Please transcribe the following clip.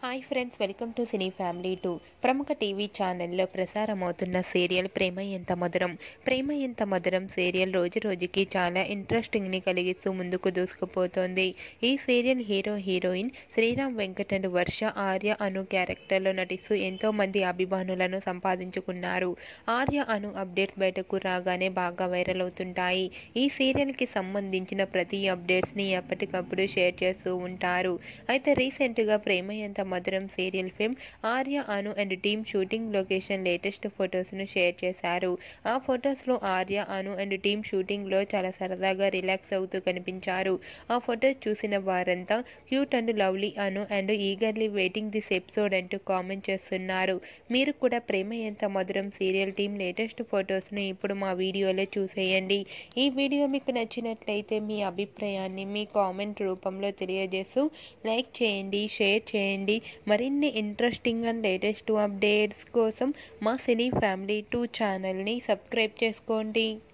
hi friends welcome to cine family two ప్రముఖ TV ఛానల్లో ప్రసారమవుతున్న సీరియల్ ప్రేమ ఎంత మధురం ప్రేమ ఎంత మధురం సీరియల్ రోజు రోజుకి చాలా ఇంట్రెస్టింగ్ని కలిగిస్తూ ముందుకు దూసుకుపోతోంది ఈ serial hero heroine Sriram Venkat and Varsha Arya Anu క్యారెక్టర్లో నటిస్తూ ఎంతో మంది అభిమానులను సంపాదించుకున్నారు ఆర్య అను అప్డేట్స్ బయటకు రాగానే బాగా వైరల్ అవుతుంటాయి ఈ సీరియల్కి సంబంధించిన ప్రతి అప్డేట్స్ని ఎప్పటికప్పుడు షేర్ చేస్తూ ఉంటారు అయితే రీసెంట్గా Prema Entha Madhuram serial fame Arya Anu and team shooting location latest ఫొటోస్ను షేర్ చేశారు ఆ ఫొటోస్లో ఆర్య అను అండ్ టీమ్ షూటింగ్లో చాలా సరదాగా రిలాక్స్ అవుతూ కనిపించారు ఆ ఫొటోస్ చూసిన వారంతా cute and lovely Anu and eagerly waiting this episode అంటూ కామెంట్ చేస్తున్నారు మీరు కూడా ప్రేమ Entha Madhuram serial team latest ఫొటోస్ను ఇప్పుడు మా వీడియోలో చూసేయండి ఈ వీడియో మీకు నచ్చినట్లయితే మీ అభిప్రాయాన్ని మీ కామెంట్ రూపంలో తెలియజేస్తూ లైక్ చేయండి షేర్ చేయండి మరిన్ని ఇంట్రెస్టింగ్ అండ్ లేటెస్ట్ అప్డేట్స్ కోసం మా సినీ ఫ్యామిలీ టూ ఛానల్ని సబ్స్క్రైబ్ చేసుకోండి